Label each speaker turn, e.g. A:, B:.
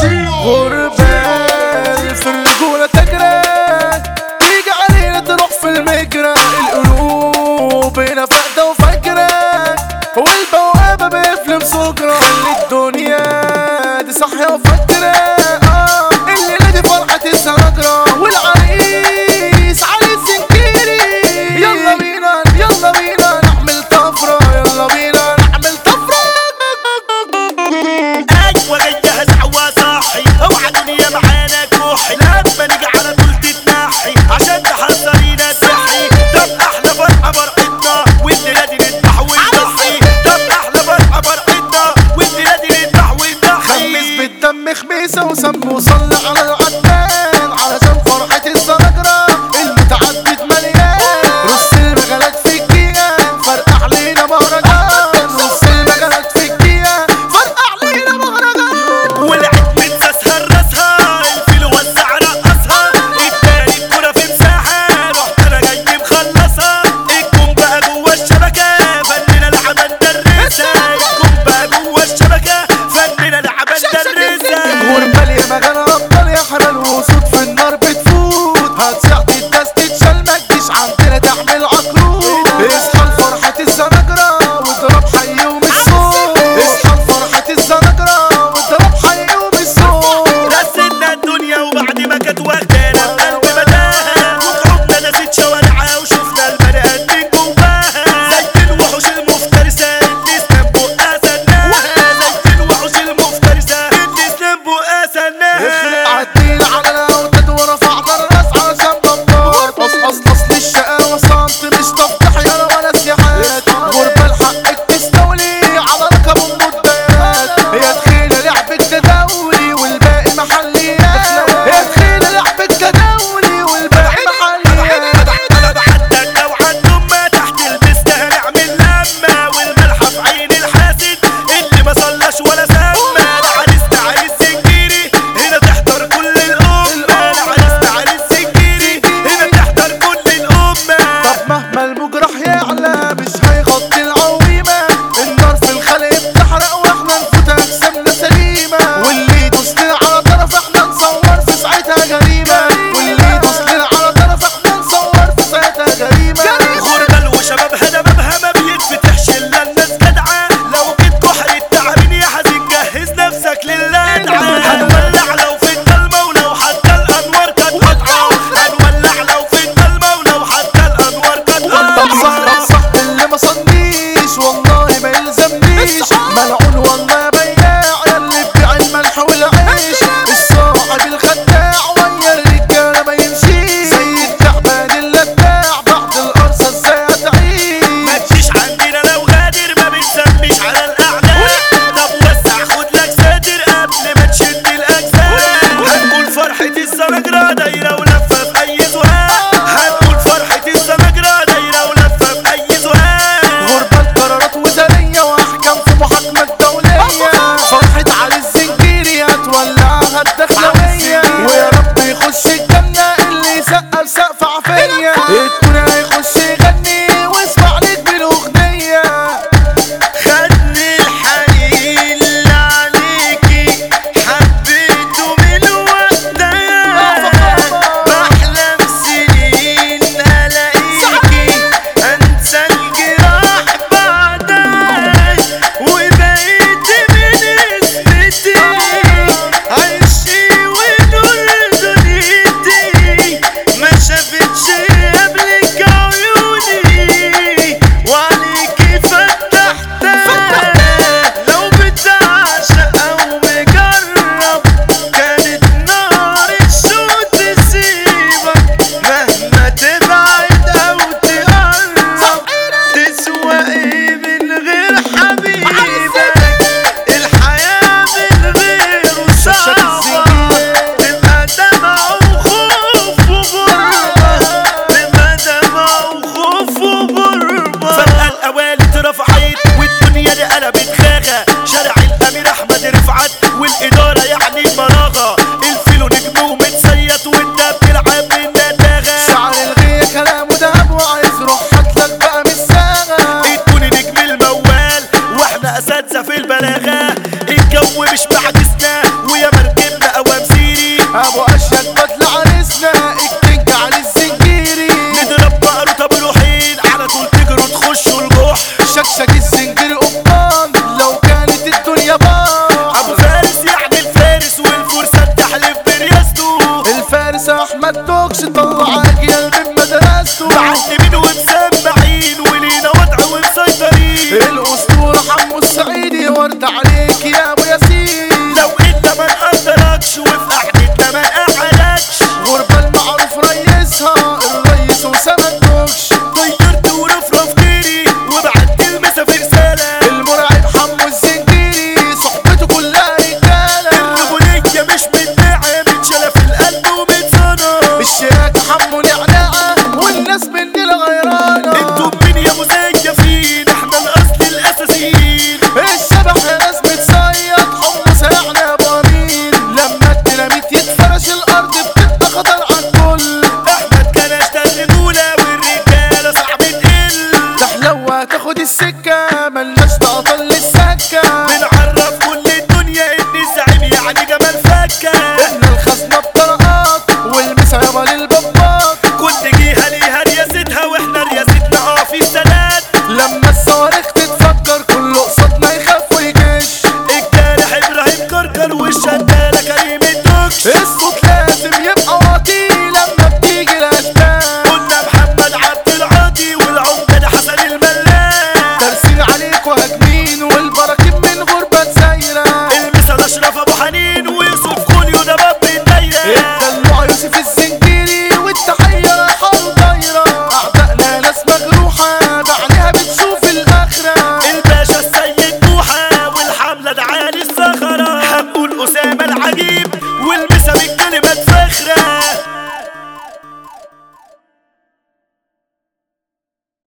A: غربال في الرجولة تجرى تيجي علينا تروح في المجرى القلوب هنا فاقدة وفاكرة والبوابة بيفلم سكرة خلي الدنيا دي صاحية وفاكرة آه الليلة دي فرحة السنجرة والعريس علي الزنكيري يلا بينا يلا بينا نعمل طفرة يلا بينا نعمل طفرة
B: ايوه جاي هزع صاحي اوعى دنيا معانا كوحي لما نيجي على طول تتنحي عشان تحذرينا السحي طب احلى فرحه فرحتنا والليله دي نذبح ونضحي طب احلى فرحه فرحتنا والليله دي نذبح
A: خمس
B: ونضحي
A: بالدم خميسة وسم وصلي على العدان علشان فرحة الزنجرة المتعدد مليان رص المجالات في الجيان فرقع علينا مهرجان رص المجالات في الجيان فرقع علينا مهرجان
B: ولعت بتساسها راسها الفيل وزع رقصها اداني الكرة في مساحة رحت انا جاي مخلصها الجون بقى جوه الشبكة فننا لعبة ندرسها الجون بقى جوه الشبكة فننا لعبة ندرسها
A: جمهور مالية مجال أبطال يا توكش طلع اجيال من مدرسته
B: معلمين ومسمعين ولينا وضع ومسيطرين
A: الاسطورة حمو السعيدي ورد عليك يا ابو ياسين
B: لو انت ما نقدركش وفي قعدتنا ما نقعدكش
A: غربة المعروف ريسها الريس وسام الدوكش
B: طيرت ورفرف كيري وبعت المسا في رسالة
A: المرعب حمو الزنجيري صحبته كلها رجالة
B: الرجولية مش متباعة متشالة في القلب ومتصنع
A: الشياكة حمو نعناعة والناس مننا غيرانة
B: انتوا مين يا مزيفين احنا الاصل الاساسيين
A: الشبح يا ناس متصيد حمص احنا بامين لما الديناميت يتفرش الارض بتبقى خطر على الكل
B: احمد كناش ده الرجولة والرجالة صعب تقل
A: تحلوة تاخد السكة ملناش تعطل السكة
B: بنعرف كل الدنيا ان الزعيم يعني جمال فكة
A: احنا الخزنة بطرقات والمسا يابا للبابات
B: كل جهة ليها رياستها واحنا رياستنا اه في السنات
A: لما الصواريخ تتفجر كله قصادنا يخاف ويجيش
B: الجارح ابراهيم كركر والشدالة كريم الدكش
A: الصوت لازم يبقى واطي لما بتيجي الاشباه
B: قلنا محمد عبد العاطي والعمدة ده حسن الملاك
A: ترسين عليك وهاجمين والبراكين من غربة سايرة
B: المثل اشرف ابو حنين